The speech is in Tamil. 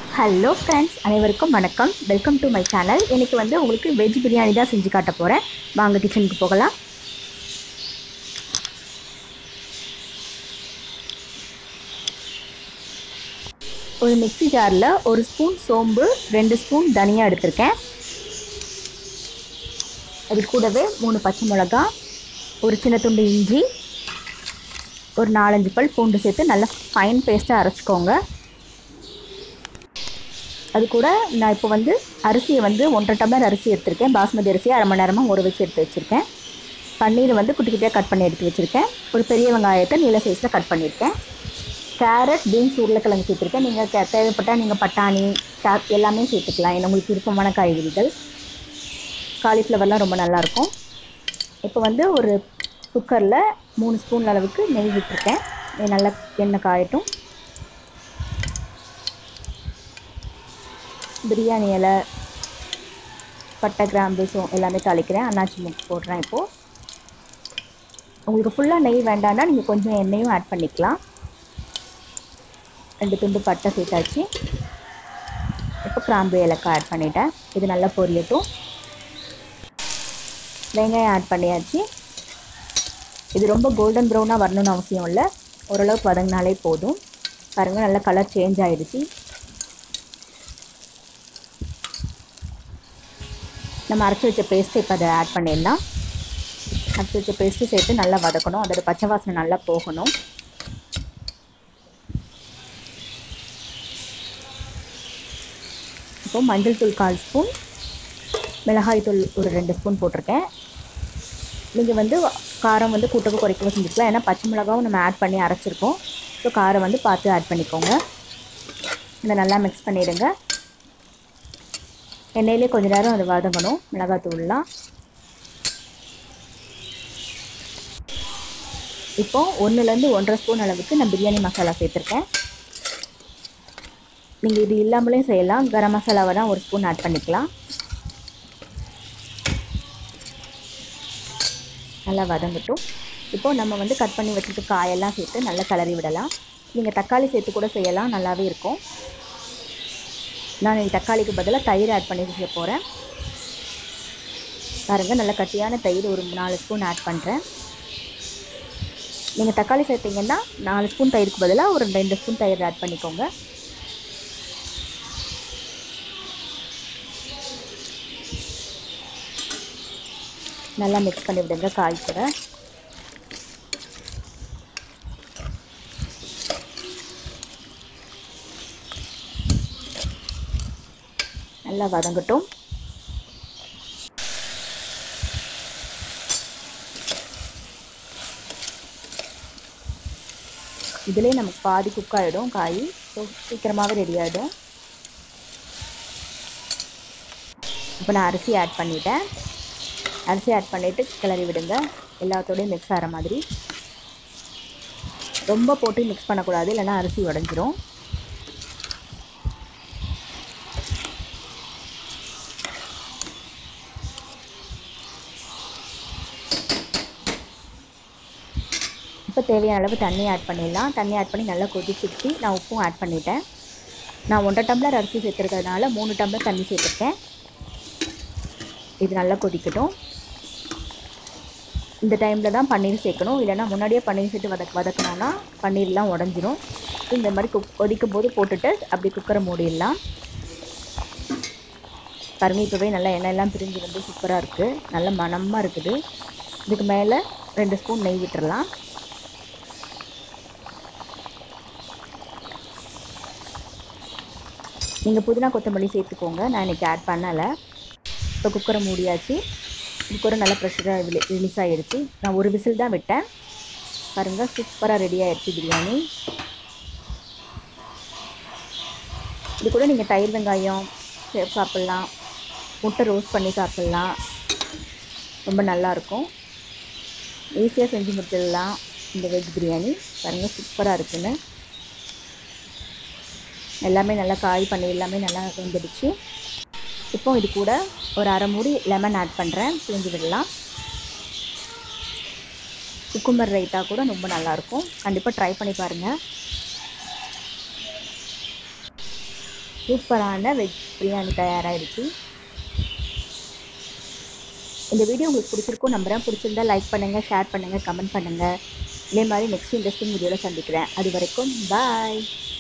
ஹலோ ஃப்ரெண்ட்ஸ் அனைவருக்கும் வணக்கம் வெல்கம் டு மை சேனல் இன்னைக்கு வந்து உங்களுக்கு வெஜ் பிரியாணி தான் செஞ்சு காட்ட போகிறேன் வாங்க கிச்சனுக்கு போகலாம் ஒரு மிக்ஸி ஜாரில் ஒரு ஸ்பூன் சோம்பு ரெண்டு ஸ்பூன் தனியா எடுத்திருக்கேன் அது கூடவே மூணு பச்சை மிளகா ஒரு சின்ன துண்டு இஞ்சி ஒரு நாலஞ்சு பல் பூண்டு சேர்த்து நல்லா ஃபைன் பேஸ்ட்டாக அரைச்சிக்கோங்க அது கூட நான் இப்போ வந்து அரிசியை வந்து ஒன்றரை டம்ளர் அரிசி எடுத்திருக்கேன் பாஸ்மதி அரிசியை அரை மணி நேரமாக ஊற வச்சு எடுத்து வச்சுருக்கேன் பன்னீர் வந்து குட்டி குட்டியாக கட் பண்ணி எடுத்து வச்சுருக்கேன் ஒரு பெரிய வெங்காயத்தை நீல சைஸில் கட் பண்ணியிருக்கேன் கேரட் பீன்ஸ் உருளைக்கிழங்கு சேர்த்துருக்கேன் நீங்கள் கே தேவைப்பட்டால் நீங்கள் பட்டாணி கே எல்லாமே சேர்த்துக்கலாம் ஏன்னா உங்களுக்கு விருப்பமான காய்கறிகள் காலிஃப்ளவர்லாம் ரொம்ப நல்லாயிருக்கும் இப்போ வந்து ஒரு குக்கரில் மூணு ஸ்பூன் அளவுக்கு நெய் விட்டுருக்கேன் நெய் நல்லா எண்ணெய் காயட்டும் பிரியாணி இலை பட்டை கிராம்பு சோ எல்லாமே தாளிக்கிறேன் அன்னாச்சி முக்கு போடுறேன் இப்போது உங்களுக்கு ஃபுல்லாக நெய் வேண்டாம்னா நீங்கள் கொஞ்சம் எண்ணெயும் ஆட் பண்ணிக்கலாம் ரெண்டு துண்டு பட்டை சேர்த்தாச்சு இப்போ கிராம்பு ஏலக்காய் ஆட் பண்ணிட்டேன் இது நல்லா பொரியட்டும் வெங்காயம் ஆட் பண்ணியாச்சு இது ரொம்ப கோல்டன் ப்ரௌனாக வரணும்னு அவசியம் இல்லை ஓரளவுக்கு வதங்கினாலே போதும் பாருங்கள் நல்லா கலர் சேஞ்ச் ஆகிடுச்சு நம்ம அரைச்சி வச்ச பேஸ்ட்டு இப்போ அதை ஆட் பண்ணிடலாம் அரைச்சி வச்ச பேஸ்ட்டு சேர்த்து நல்லா வதக்கணும் அதோட பச்சை வாசனை நல்லா போகணும் இப்போ மஞ்சள் தூள் கால் ஸ்பூன் மிளகாய் தூள் ஒரு ரெண்டு ஸ்பூன் போட்டிருக்கேன் நீங்கள் வந்து காரம் வந்து கூட்டவோ குறைக்கவோ செஞ்சுக்கலாம் ஏன்னா பச்சை மிளகாவும் நம்ம ஆட் பண்ணி அரைச்சிருக்கோம் ஸோ காரம் வந்து பார்த்து ஆட் பண்ணிக்கோங்க இதை நல்லா மிக்ஸ் பண்ணிவிடுங்க எண்ணெயிலே கொஞ்ச நேரம் அது வதங்கணும் மிளகாத்தூள்லாம் இப்போ ஒன்றுலேருந்து ஒன்றரை ஸ்பூன் அளவுக்கு நான் பிரியாணி மசாலா சேர்த்துருக்கேன் நீங்கள் இது இல்லாமலே செய்யலாம் கரம் மசாலாவை தான் ஒரு ஸ்பூன் ஆட் பண்ணிக்கலாம் நல்லா வதங்கட்டும் இப்போது நம்ம வந்து கட் பண்ணி வச்சுட்டு காயெல்லாம் சேர்த்து நல்லா கிளறி விடலாம் நீங்கள் தக்காளி சேர்த்து கூட செய்யலாம் நல்லாவே இருக்கும் நான் தக்காளிக்கு பதிலாக தயிர் ஆட் பண்ணி செய்ய போகிறேன் பாருங்கள் நல்லா கட்டியான தயிர் ஒரு நாலு ஸ்பூன் ஆட் பண்ணுறேன் நீங்கள் தக்காளி சேர்த்தீங்கன்னா நாலு ஸ்பூன் தயிருக்கு பதிலாக ஒரு ரெண்டு ஸ்பூன் தயிர் ஆட் பண்ணிக்கோங்க நல்லா மிக்ஸ் பண்ணி விடுங்க காய் கூட நல்லா வதங்கட்டும் இதிலே நமக்கு பாதி குக் ஆகிடும் காய் ஸோ சீக்கிரமாகவே ரெடி ஆகிடும் இப்போ நான் அரிசி ஆட் பண்ணிட்டேன் அரிசி ஆட் பண்ணிவிட்டு கிளறி விடுங்க எல்லாத்தோடையும் மிக்ஸ் ஆகிற மாதிரி ரொம்ப போட்டு மிக்ஸ் பண்ணக்கூடாது இல்லைன்னா அரிசி உடஞ்சிரும் இப்போ தேவையான அளவு தண்ணி ஆட் பண்ணிடலாம் தண்ணி ஆட் பண்ணி நல்லா கொதிச்சிருச்சு நான் உப்பும் ஆட் பண்ணிட்டேன் நான் ஒன்றரை டம்ளர் அரிசி சேர்த்துருக்கிறதுனால மூணு டம்ளர் தண்ணி சேர்த்துருக்கேன் இது நல்லா கொதிக்கட்டும் இந்த டைமில் தான் பன்னீர் சேர்க்கணும் இல்லைனா முன்னாடியே பன்னீர் சேர்த்து வதக் வதக்கினோன்னா பன்னீர்லாம் உடஞ்சிரும் ஸோ இந்த மாதிரி குக் கொதிக்கும் போது போட்டுட்டு அப்படி குக்கரை மூடிடலாம் பாருங்கள் இப்போவே நல்லா எண்ணெயெல்லாம் பிரிஞ்சு வந்து சூப்பராக இருக்குது நல்ல மணமாக இருக்குது இதுக்கு மேலே ரெண்டு ஸ்பூன் நெய் விட்டுறலாம் நீங்கள் புதினா கொத்தமல்லி சேர்த்துக்கோங்க நான் இன்றைக்கி ஆட் பண்ணலை இப்போ குக்கரை மூடியாச்சு குக்கரை நல்லா ப்ரெஷராக ரிலி ரிலீஸ் ஆகிடுச்சு நான் ஒரு விசில் தான் விட்டேன் பாருங்கள் சூப்பராக ரெடி ஆகிடுச்சு பிரியாணி இது கூட நீங்கள் தயிர் வெங்காயம் சாப்பிட்லாம் முட்டை ரோஸ்ட் பண்ணி சாப்பிட்லாம் ரொம்ப நல்லாயிருக்கும் ஈஸியாக செஞ்சு முடிச்சிடலாம் இந்த வெஜ் பிரியாணி பாருங்கள் சூப்பராக இருக்குன்னு எல்லாமே நல்லா காய் பண்ணி எல்லாமே நல்லா வெந்துடுச்சு இப்போ இது கூட ஒரு அரை மூடி லெமன் ஆட் பண்ணுறேன் பிழிஞ்சு விடலாம் குக்கும்பர் ரைத்தா கூட ரொம்ப நல்லாயிருக்கும் கண்டிப்பாக ட்ரை பண்ணி பாருங்கள் சூப்பரான வெஜ் பிரியாணி தயாராகிடுச்சு இந்த வீடியோ உங்களுக்கு பிடிச்சிருக்கும் நம்புறேன் பிடிச்சிருந்தா லைக் பண்ணுங்கள் ஷேர் பண்ணுங்கள் கமெண்ட் பண்ணுங்கள் இதே மாதிரி நெக்ஸ்ட் இன்ட்ரெஸ்டிங் வீடியோவில் சந்திக்கிறேன் அது வரைக்கும் பாய்